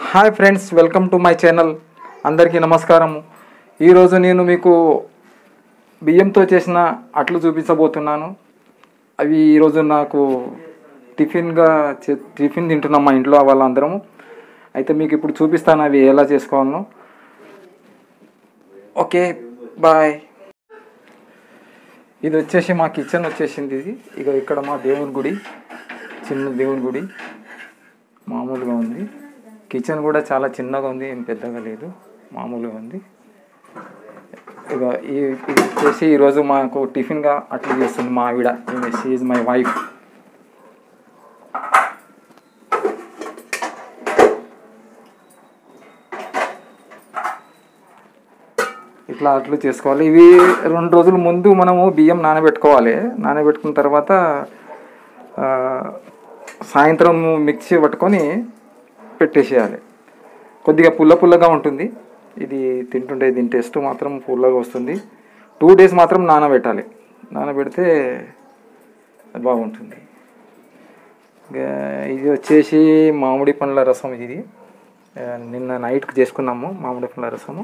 Hi friends welcome to my channel అందరికీ నమస్కారం ఈరోజు నేను మీకు బియ్యంతో చేసిన అట్లు చూపించబోతున్నాను అవి ఈరోజు నాకు టిఫిన్గా చే- టిఫిన్ తింటున్నాం మా ఇంట్లో వాళ్ళందరము అయితే మీకు ఇప్పుడు చూపిస్తాను అవి ఎలా చేసుకోవాలనో ఓకే బాయ్ ఇది వచ్చేసి మా కిచెన్ వచ్చేసింది ఇది ఇక ఇక్కడ మా దేవుని గుడి చిన్న దేవుని గుడి మామూలుగా ఉంది కిచెన్ కూడా చాలా చిన్నగా ఉంది ఏం పెద్దగా లేదు మామూలుగా ఉంది ఇక ఈ ఇది వచ్చేసి ఈరోజు మాకు టిఫిన్గా అట్లా చేస్తుంది మా ఆవిడ షీఈ్ మై వైఫ్ ఇట్లా అట్లు చేసుకోవాలి ఇవి రెండు రోజుల ముందు మనము బియ్యం నానబెట్టుకోవాలి నానబెట్టుకున్న తర్వాత ఆ, సాయంత్రం మిక్సీ పట్టుకొని పెట్టేసేయాలి కొద్దిగా పుల్ల పుల్లగా ఉంటుంది ఇది తింటుంటే దీని టేస్ట్ మాత్రం పుల్లగా వస్తుంది టూ డేస్ మాత్రం నానబెట్టాలి నానబెడితే బాగుంటుంది ఇంకా ఇది వచ్చేసి మామిడి పండ్ల రసం ఇది ఆ, నిన్న నైట్కి చేసుకున్నాము మామిడి పండ్ల రసము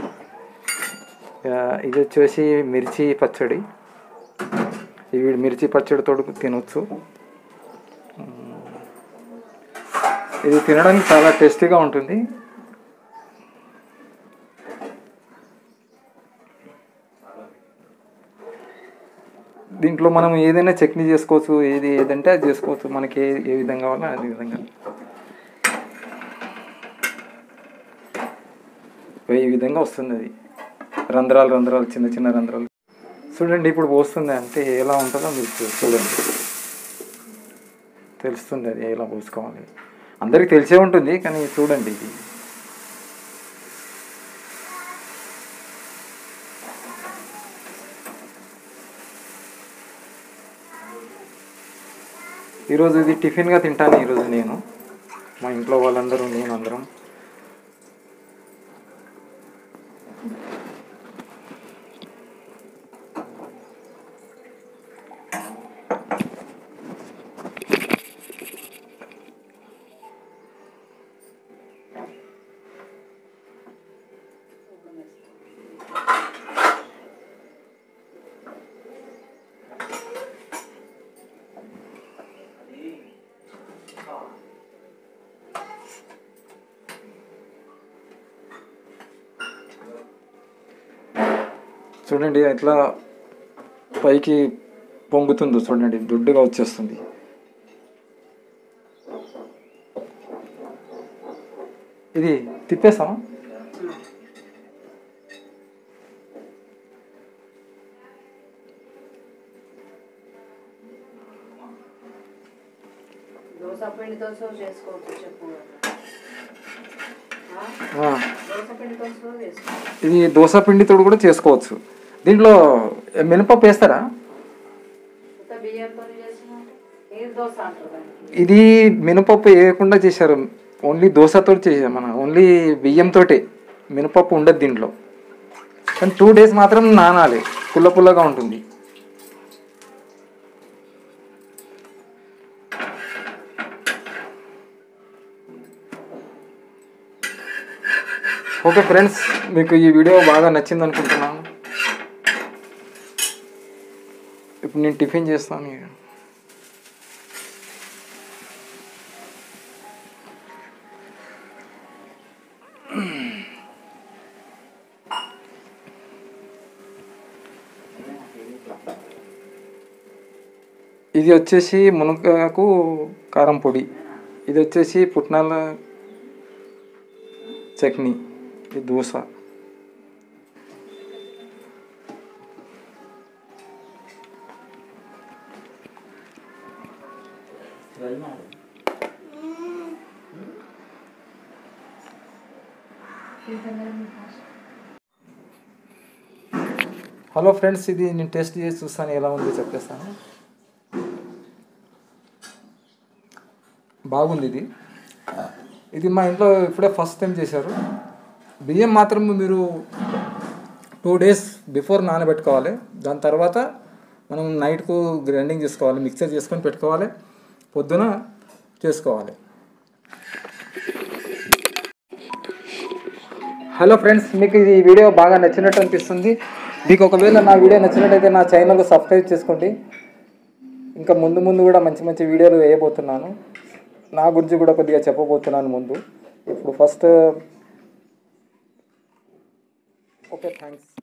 ఆ, ఇది వచ్చేసి మిర్చి పచ్చడి ఇవి మిర్చి పచ్చడితో తినొచ్చు మ్మ్. ఇది తినడానికి చాలా టేస్టీగా ఉంటుంది దీంట్లో మనం ఏదైనా చట్నీ చేసుకోవచ్చు ఏది ఏదంటే అది చేసుకోవచ్చు మనకి ఏ ఏ విధంగా కావాలో అదే విధంగా ఈ విధంగా వస్తుంది అది రంధ్రాలు రంధ్రాలు చిన్న చిన్న రంధ్రాలు చూడండి ఇప్పుడు పోస్తుంది అంటే ఎలా ఉంటుందో మీరు చూ- చూడండి తెలుస్తుంది అది ఎలా పోసుకోవాలి అందరికి తెలిసే ఉంటుంది కానీ చూడండి ఇది ఈరోజు ఇది టిఫిన్గా తింటాను ఈరోజు నేను మా ఇంట్లో వాళ్ళందరూ నేను అందరం చూడండి ఎట్లా పైకి పొంగుతుందో చూడండి దుడ్డుగా వచ్చేస్తుంది ఇది తిప్పేస్తామా దోశ పిండితో సో చేసుకోవచ్చు చెప్పు ఆ? ఆ, దోశ పిండితో సో చేసుకోవచ్చు ఇది దోశ పిండితో కూడా చేసుకోవచ్చు దీంట్లో మినపప్పు వేస్తారా కొత్త బియ్యంతో చేసిన ఏది దోశ అంటారు దాన్ని ఇది మినపప్పు వేయకుండా చేశారు ఓన్లీ దోశతో చేశారు మన ఓన్లీ బియ్యంతోటే మినపప్పు ఉండదు దీంట్లో కానీ టూ డేస్ మాత్రం నానాలి పుల్ల పుల్లగా ఉంటుంది ఓకే ఫ్రెండ్స్ మీకు ఈ వీడియో బాగా నచ్చింది అనుకుంటున్నాను ఇప్పుడు నేను టిఫిన్ చేస్తాను ఇక. ఇది వచ్చేసి మునగాకు కారం పొడి ఇది వచ్చేసి పుట్నాల చట్నీ ఇది దోశ హలో ఫ్రెండ్స్ ఇది నేను టెస్ట్ చేసి చూస్తాను ఎలా ఉందో చెప్పేస్తాను బాగుంది ఇది ఇది మా ఇంట్లో ఇప్పుడే ఫస్ట్ టైం చేశారు బియ్యం మాత్రం మీరు టూ డేస్ బిఫోర్ నానబెట్టుకోవాలి దాని తర్వాత మనం నైట్కు గ్రైండింగ్ చేసుకోవాలి మిక్సర్ చేసుకొని పెట్టుకోవాలి పొద్దున చేసుకోవాలి హలో ఫ్రెండ్స్ మీకు ఈ వీడియో బాగా నచ్చినట్టు అనిపిస్తుంది మీకు ఒకవేళ నా వీడియో నచ్చినట్టయితే నా ఛానల్ సబ్స్క్రైబ్ చేసుకోండి ఇంకా ముందు ముందు కూడా మంచి మంచి వీడియోలు వేయబోతున్నాను నా గురించి కూడా కొద్దిగా చెప్పబోతున్నాను ముందు ఇప్పుడు ఫస్ట్ ఓకే థ్యాంక్స్